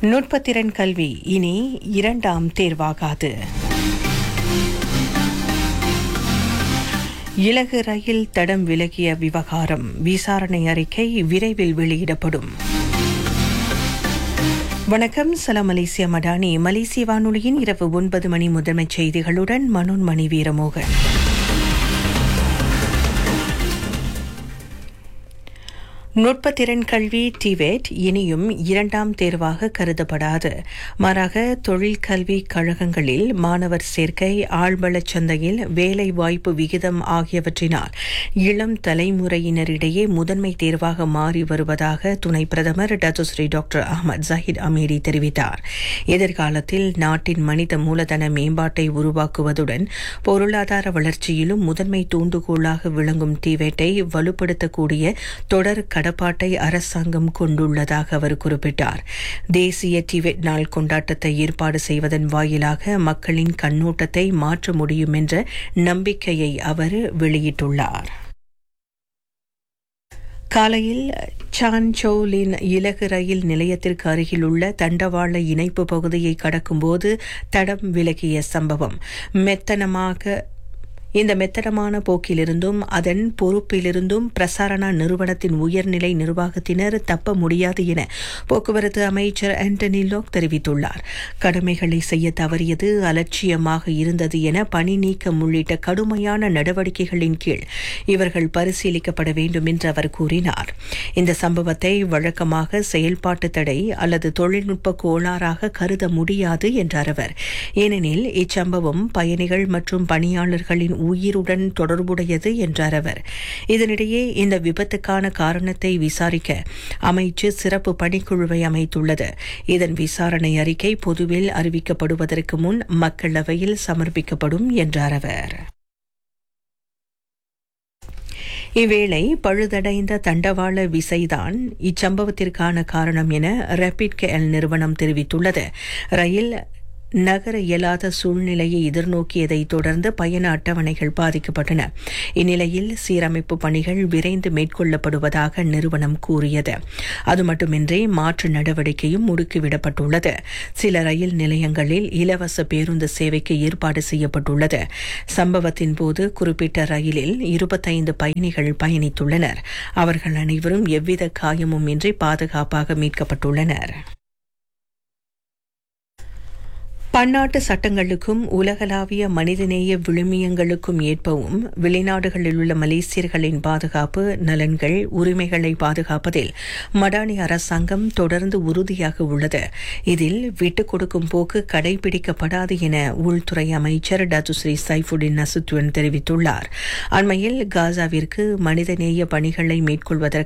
நுட்பத்திறன் கல்வி இனி இரண்டாம் தேர்வாகாது இலகு ரயில் தடம் விலகிய விவகாரம் விசாரணை அறிக்கை விரைவில் வெளியிடப்படும் வணக்கம் சலாம் மலேசிய மடானி மலேசிய வானொலியின் இரவு ஒன்பது மணி முதன்மைச் செய்திகளுடன் மனோன்மணி வீரமோகன் நுட்பத்திறன் கல்வி டிவேட் இனியும் இரண்டாம் தேர்வாக கருதப்படாது மாறாக தொழில் கல்வி கழகங்களில் மாணவர் சேர்க்கை ஆழ்வளச் சந்தையில் வேலை வாய்ப்பு விகிதம் ஆகியவற்றினால் இளம் தலைமுறையினரிடையே முதன்மை தேர்வாக மாறி வருவதாக துணை பிரதமர் Datuk Seri doctor Ahmad Zahid Hamidi தெரிவித்தார் எதிர்காலத்தில் நாட்டின் மனித மூலதன மேம்பாட்டை உருவாக்குவதுடன் பொருளாதார வளர்ச்சியிலும் முதன்மை தூண்டுகோலாக விளங்கும் டிவேட்டை வலுப்படுத்தக்கூடிய தொடர் கடப்பாட்டை அரசாங்கம் கொண்டுள்ளதாக அவர் குறிப்பிட்டார் தேசிய டிவெட் நாள் கொண்டாட்டத்தை ஏற்பாடு செய்வதன் வாயிலாக மக்களின் கண்ணோட்டத்தை மாற்ற முடியும் என்ற நம்பிக்கையை அவர் வெளியிட்டுள்ளார் காலையில் சான்சோலின் இலகு ரயில் நிலையத்திற்கு அருகிலுள்ள தண்டவாள இணைப்பு பகுதியை கடக்கும்போது தடம் விலகிய சம்பவம் மெத்தனமாக இந்த மெத்தனமான போக்கிலிருந்தும் அதன் பொறுப்பிலிருந்தும் பிரசாரணா நிறுவனத்தின் உயர்நிலை நிர்வாகத்தினர் தப்ப முடியாது என போக்குவரத்து அமைச்சர் ஆண்டனி லோக் தெரிவித்துள்ளார் கடமைகளை செய்ய தவறியது அலட்சியமாக இருந்தது என பணி நீக்கம் உள்ளிட்ட கடுமையான நடவடிக்கைகளின் கீழ் இவர்கள் பரிசீலிக்கப்பட வேண்டும் என்று அவர் கூறினார் இந்த சம்பவத்தை வழக்கமாக செயல்பாட்டு தடை அல்லது தொழில்நுட்ப கோளாறாக கருத முடியாது என்றார் அவர் ஏனெனில் இச்சம்பவம் பயணிகள் மற்றும் பணியாளர்களின் உயிருடன் தொடர்புடையது என்றார் அவர் இதனிடையே இந்த விபத்துக்கான காரணத்தை விசாரிக்க அமைச்சு சிறப்பு பணிக்குழுவை அமைத்துள்ளது இதன் விசாரணை அறிக்கை பொதுவில் அறிவிக்கப்படுவதற்கு முன் மக்களவையில் சமர்ப்பிக்கப்படும் என்றார் அவர் இவ்வேளை பழுதடைந்த தண்டவாள விசைதான் இச்சம்பவத்திற்கான காரணம் என ரேபிட் கேஎல் நிறுவனம் தெரிவித்துள்ளது ரயில் நகர இயலாத சூழ்நிலையை எதிர்நோக்கியதை தொடர்ந்து பயண அட்டவணைகள் பாதிக்கப்பட்டன இந்நிலையில் சீரமைப்பு பணிகள் விரைந்து மேற்கொள்ளப்படுவதாக நிறுவனம் கூறியது அது மட்டுமின்றி மாற்று நடவடிக்கையும் முடுக்கிவிடப்பட்டுள்ளது சில ரயில் நிலையங்களில் இலவச பேருந்து சேவைக்கு ஏற்பாடு செய்யப்பட்டுள்ளது சம்பவத்தின் போது குறிப்பிட்ட ரயிலில் இருபத்தைந்து பயணிகள் பயணித்துள்ளனர் அவர்கள் அனைவரும் எவ்வித காயமும் இன்றி பாதுகாப்பாக மீட்கப்பட்டுள்ளனர் பன்னாட்டு சட்டங்களுக்கும் உலகளாவிய மனிதநேய விழுமியங்களுக்கும் ஏற்பவும் வெளிநாடுகளில் உள்ள மலேசியர்களின் பாதுகாப்பு நலன்கள் உரிமைகளை பாதுகாப்பதில் மடானி அரசாங்கம் தொடர்ந்து உறுதியாக உள்ளது இதில் விட்டுக் கொடுக்கும் போக்கு கடைபிடிக்கப்படாது என உள்துறை அமைச்சர் டத்துஸ்ரீ சைஃபுடின் நசுத்துவன் தெரிவித்துள்ளார் அண்மையில் காசாவிற்கு மனிதநேய பணிகளை மேற்கொள்வதற்கு